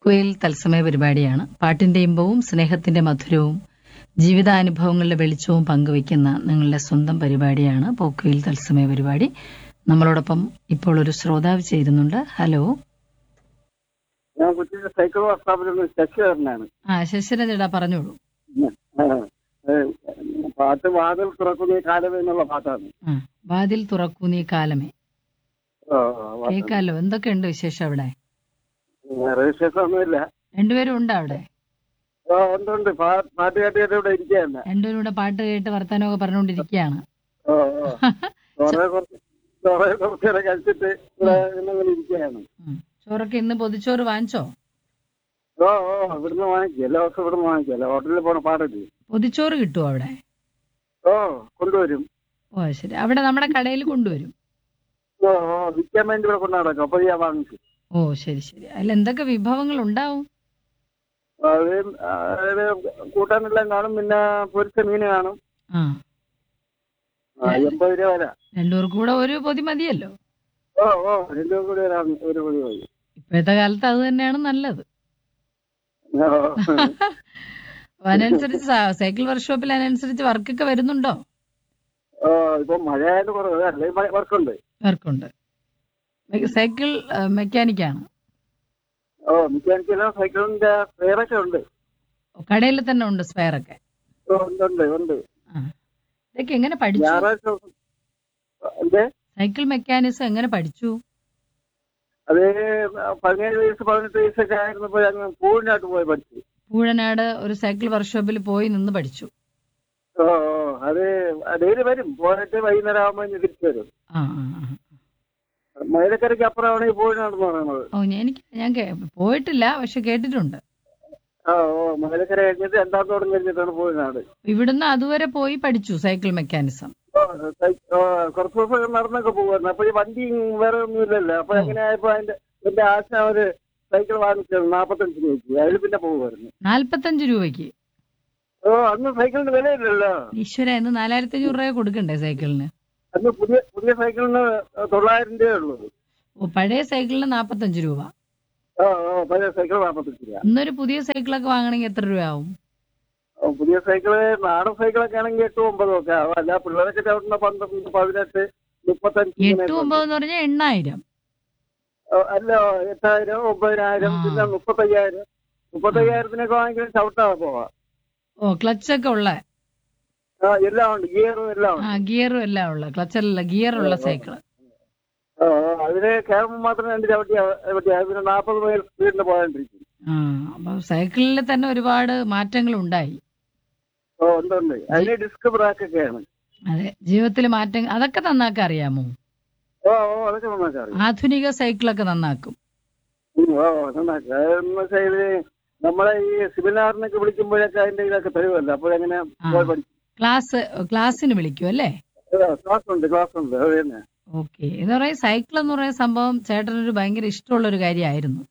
പോക്കുവയിൽ തത്സമയ പരിപാടിയാണ് പാട്ടിന്റെ ഇമ്പവും സ്നേഹത്തിന്റെ മധുരവും ജീവിതാനുഭവങ്ങളുടെ വെളിച്ചവും പങ്കുവയ്ക്കുന്ന നിങ്ങളുടെ സ്വന്തം പരിപാടിയാണ് പോക്കുവയിൽ തത്സമയ പരിപാടി നമ്മളോടൊപ്പം ഇപ്പോൾ ഒരു ശ്രോതാവ് ചേരുന്നുണ്ട് ഹലോ ഞാൻ കൊച്ചിയിലെ സൈക്കിൾ വർക്ക്ഷോപ്പിലുള്ള ശശിധരനാണ് ആ ശശിധരൻ ചേട്ടാ പറഞ്ഞോളൂ പാട്ട് വാതിൽ തുറക്കുന്ന ഈ കാലമേ എന്നുള്ള പാട്ടാണ് ആ വാതിൽ തുറക്കൂ നീ കാലമേ ആ, ആ, പാട്ട്. കേൾക്കാലോ എന്തൊക്കെയുണ്ട് വിശേഷം അവിടെ വേറെ വിശേഷമൊന്നുമില്ല രണ്ടുപേരും ഉണ്ട് അവിടെ ആ, ഉണ്ട് ഉണ്ട് പാ- പാട്ട് കേട്ടിട്ട് ഇവിടെ ഇരിക്കുകയാണ് രണ്ടുപേരും കൂടെ പാട്ട് കേട്ട് വർത്താനമൊക്കെ പറഞ്ഞുകൊണ്ടിരിക്കുകയാണ് ഓ ഓ കുറെ കുറച്ച് കുറെ കുറച്ച് നേരം കഴിച്ചിട്ട് ഇവിടെ ഇങ്ങനെ ഇരിക്കുകയാണ് ഉം. ചോറൊക്കെ ഇന്ന് പൊതിച്ചോറ് വാങ്ങിച്ചോ ഓ ഓ ഇവിടുന്ന് വാങ്ങിക്കും എല്ലാ ദിവസവും ഇവിടുന്ന് വാങ്ങിക്കും അല്ല ഹോട്ടലിൽ പോണ പാടില്ല പൊതിച്ചോറ് കിട്ടുമോ അവിടെ ഓ കൊണ്ടുവരും ഓ ശരി അവിടെ നമ്മുടെ കടയിൽ കൊണ്ടുവരും ഓ ഓ വിൽക്കാൻ വേണ്ടി ഇവിടെ കൊണ്ടു നടക്കും അപ്പൊ ഞാൻ വാങ്ങിക്കും ഓ ശരി ശരി അതിൽ എന്തൊക്കെ വിഭവങ്ങൾ ഉണ്ടാവും അത് അതായത് കൂട്ടാനെല്ലാം കാണും പിന്നെ പൊരിച്ച മീന് കാണും ആ ആ, എൺപത് രൂപ വരാം രണ്ടുപേർക്കും കൂടെ ഒരു പൊതി മതിയല്ലോ ഓ ഓ രണ്ടു കൂടി വരാം ഒരു കൂടി മതി ഇപ്പോഴത്തെ കാലത്ത് അത് തന്നെയാണ് നല്ലത് ഓ, അപ്പൊ അതിനനുസരിച്ച് സ- സൈക്കിൾ വർക്ക്ഷോപ്പിൽ അതിനനുസരിച്ച് വർക്കൊക്കെ വരുന്നുണ്ടോ ഓ ഇപ്പൊ മഴയായത് കുറവ് അല്ലേ വർക്കുണ്ട് വർക്കുണ്ട് മെ- സൈക്കിൾ ആ, മെക്കാനിക്കാണ് ഓ മെക്കാനിക്കലോ സൈക്കിളിന്റെ പേരൊക്കെ ഉണ്ട് കടയിൽ തന്നെ ഉണ്ട് സ്പെയർ ഒക്കെ ഓ, ഉണ്ട് ഉണ്ട് ഉണ്ട് ആ ഇതൊക്കെ എങ്ങനെ പഠിച്ചു ഞായറാഴ്ച ദിവസം എന്തേ സൈക്കിൾ മെക്കാനിസം എങ്ങനെ പഠിച്ചു അത് പതിനേഴ് വയസ്സ് പതിനെട്ട് വയസ്സൊക്കെ ആയിരുന്നപ്പോ ഞങ്ങൾ പൂഴിനാട്ട് പോയി പഠിച്ചു പൂഴനാട് ഒരു സൈക്കിൾ വർക്ക്ഷോപ്പിൽ പോയി നിന്ന് പഠിച്ചു ഓ ഓ അത് ഡെയിലി വരും പോയിട്ട് വൈകുന്നേരം ആകുമ്പോൾ ഇനി തിരിച്ചു വരും ആ ആ ആ. മൈലക്കരയ്ക്ക് അപ്പുറമാണ് ഈ പൂഴിനാട് എന്ന് പറയുന്നത് ഓ ഞാൻ- എനിക്ക് ഞാൻ കേ- പോയിട്ടില്ല പക്ഷെ കേട്ടിട്ടുണ്ട് ആ ഓ മൈലക്കര കഴിഞ്ഞിട്ട് രണ്ടാമത്തോടും കഴിഞ്ഞിട്ടാണ് പൂഴിനാട് ഇവിടുന്ന് അതുവരെ പോയി പഠിച്ചു സൈക്കിൾ മെക്കാനിസം ഓ, സൈ- ഓ, കുറച്ച് ദിവസം നടന്നൊക്കെ പോകുമായിരുന്നു അപ്പൊ ഈ വണ്ടി വേറെ ഒന്നുമില്ലല്ലോ അപ്പൊ എങ്ങനെ ആയപ്പോ അതിന്റെ എന്റെ ആശ ഒരു സൈക്കിൾ വാങ്ങിച്ചത് നാപ്പത്തഞ്ചിന് വെച്ച് അതിൽ പിന്നെ പോകുമായിരുന്നു നാല്പത്തഞ്ച് രൂപയ്ക്ക് ഓ അന്ന് സൈക്കിളിന് വിലയില്ലല്ലോ ഈശ്വര ഇന്ന് നാലായിരത്തി അഞ്ഞൂറ് രൂപ കൊടുക്കണ്ടേ സൈക്കിളിന് അന്ന് പുതിയ പുതിയ സൈക്കിളിന് തൊള്ളായിരം രൂപയേ ഉള്ളൂ ഓ പഴയ സൈക്കിളിന് നാപ്പത്തഞ്ച് രൂപ ഓ ഓ പഴയ സൈക്കിൾ നാപ്പത്തഞ്ച് രൂപ ഇന്നൊരു പുതിയ സൈക്കിളൊക്കെ വാങ്ങണമെങ്കിൽ എത്ര രൂപയാവും ഓ, പുതിയ സൈക്കിള് നാടൻ സൈക്കിളൊക്കെ ആണെങ്കിൽ എട്ടും ഒമ്പതും ഒക്കെ ആവും അല്ല പിള്ളേരൊക്കെ ചവിട്ടുന്ന പന്ത്രണ്ട് പതിനെട്ട് മുപ്പത്തഞ്ച് ഇങ്ങനെ എട്ട് ഒമ്പത് എന്ന് പറഞ്ഞാൽ എണ്ണായിരം ഓ, അല്ല എട്ടായിരം ഒമ്പതിനായിരം ആ. പിന്നെ മുപ്പത്തയ്യായിരം മുപ്പത്തയ്യായിരത്തിനൊക്കെ വാങ്ങിക്കാൻ ചവിട്ടാതെ പോവാം ഓ ക്ലച്ചൊക്കെ ഉള്ള ആ എല്ലാം ഉണ്ട് ഗിയറും എല്ലാം ഉണ്ട് ആ ഗിയറും എല്ലാം ഉള്ള ക്ലച്ചല്ല ഗിയറുള്ള സൈക്കിള് ഓ, ഓ, അതിന് കയറുമ്പോൾ മാത്രം രണ്ട് ചവിട്ടി ചവിട്ടി പിന്നെ നാൽപ്പത് മൈൽ സ്പീഡിന് പോകാണ്ടിരിക്കും ആ അപ്പൊ സൈക്കിളിൽ തന്നെ ഒരുപാട് മാറ്റങ്ങൾ ഉണ്ടായി ഓ ഉണ്ട് ഉണ്ട് അതിന് ഡിസ്ക് ബ്രാക്ക് ഒക്കെയാണ് അതെ ജീവിതത്തിൽ മാറ്റം അതൊക്കെ നന്നാക്കാൻ അറിയാമോ ഓ ഓ അതൊക്കെ നന്നാക്കാറ് ആധുനിക സൈക്കിളൊക്കെ നന്നാക്കും ഓ നന്നാക്കാം അതെന്ന് വെച്ചാൽ ഇത് നമ്മളെ ഈ സെമിനാറിനൊക്കെ വിളിക്കുമ്പോഴൊക്കെ അതിന്റെ ഇതൊക്കെ തരുമല്ലോ അപ്പോഴങ്ങനെ ആ. പോയി പഠിക്കും ക്ലാസ് ക്ലാസ്സിന് വിളിക്കും അല്ലേ ക്ലാസ് ഉണ്ട് ക്ലാസ് ഉണ്ട് അത് തന്നെ ഓക്കെ എന്ന് പറയുന്നത് സൈക്കിൾ എന്ന് പറയുന്ന സംഭവം ചേട്ടനൊരു ഭയങ്കര ഇഷ്ടമുള്ള ഒരു കാര്യമായിരുന്നു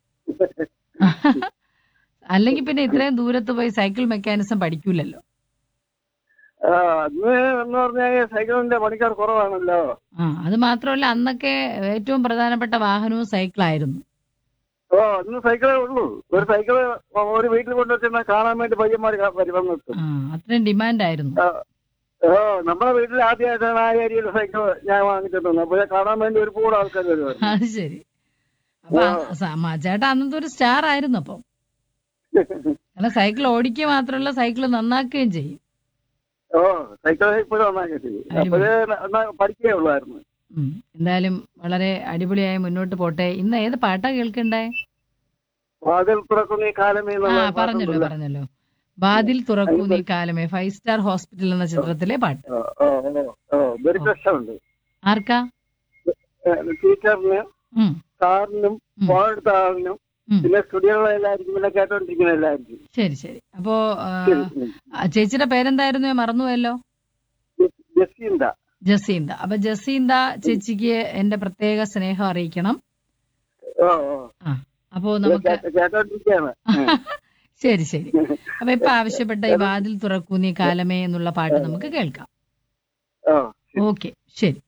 അല്ലെങ്കിൽ പിന്നെ ഇത്രയും ദൂരത്ത് പോയി സൈക്കിൾ മെക്കാനിസം പഠിക്കൂലല്ലോ ആ, അന്ന് എന്ന് പറഞ്ഞാൽ സൈക്കിളിന്റെ പണിക്കാർ കുറവാണല്ലോ ആ അത് മാത്രമല്ല അന്നൊക്കെ ഏറ്റവും പ്രധാനപ്പെട്ട വാഹനവും സൈക്കിളായിരുന്നു ഓ അന്ന് സൈക്കിളേ ഉള്ളൂ ഒരു സൈക്കിള് ഒരു വീട്ടിൽ കൊണ്ടുവച്ചാൽ കാണാൻ വേണ്ടി പയ്യന്മാർ വന്നു നിർത്തും ആ അത്രയും ഡിമാൻഡ് ആയിരുന്നു ആ, ഓ നമ്മുടെ വീട്ടിൽ ആദ്യമായിട്ടാണ് ആ ഏരിയയിൽ സൈക്കിൾ ഞാൻ വാങ്ങിച്ചിട്ടുണ്ട് അപ്പോൾ കാണാൻ വേണ്ടി ഒരുപാട് ആൾക്കാർ വരുമായിരുന്നു അത് ശരി അപ്പൊ ആ- സ- മ- ചേട്ടാ അന്നത്തെ ഒരു സ്റ്റാർ ആയിരുന്നു അപ്പം കാരണം സൈക്കിൾ ഓടിക്കുക മാത്രമല്ല സൈക്കിൾ നന്നാക്കുകയും ചെയ്യും ഓ സൈക്കിൾ ഇപ്പോഴും നന്നാക്കി അപ്പോഴേ പഠിക്കേ ഉള്ളായിരുന്നു ഉം. എന്തായാലും വളരെ അടിപൊളിയായി മുന്നോട്ട് പോട്ടെ ഇന്ന് ഏത് പാട്ടാ കേൾക്കണ്ടേ വാതിൽ തുറക്കുന്ന ഈ കാലമേ ആ എന്നുള്ള പറഞ്ഞല്ലോ പാട്ടുണ്ടല്ലോ. പറഞ്ഞല്ലോ വാതിൽ തുറക്കൂ നീ കാലമേ ഫൈവ് സ്റ്റാർ ഹോസ്പിറ്റൽ എന്ന ചിത്രത്തിലെ പാട്ട് ഓ, ഓ, ഓ, ഓ, ഇതൊരു പ്രശ്നമുണ്ട് ആർക്കാ ടീച്ചറിന് ഉം, സാറിനും ഉം. ഫോൺ എടുത്ത ആളിനും ഉം. പിന്നെ സ്റ്റുഡിയോകളെല്ലായിരിക്കും പിന്നെ കേട്ടോണ്ടിരിക്കുന്ന എല്ലാവർക്കും ശരി ശരി അപ്പോ ആ, ശരി, ഉം. ആ, ചേച്ചിയുടെ പേരെന്തായിരുന്നു ഞാൻ മറന്നുപോയല്ലോ ജസീന്ത ജസീന്ത അപ്പൊ ജസീന്ത ചേച്ചിക്ക് എന്റെ പ്രത്യേക സ്നേഹം അറിയിക്കണം ഓ ഓ ആ അപ്പോ നമുക്ക് കേട്ടോ- കേട്ടോണ്ടിരിക്കുകയാണ് ഉം. ശരി ശരി അപ്പൊ ഇപ്പൊ ആവശ്യപ്പെട്ട ഈ വാതിൽ തുറക്കൂ നീ കാലമേ എന്നുള്ള പാട്ട് നമുക്ക് കേൾക്കാം ഓ ഓക്കെ ശരി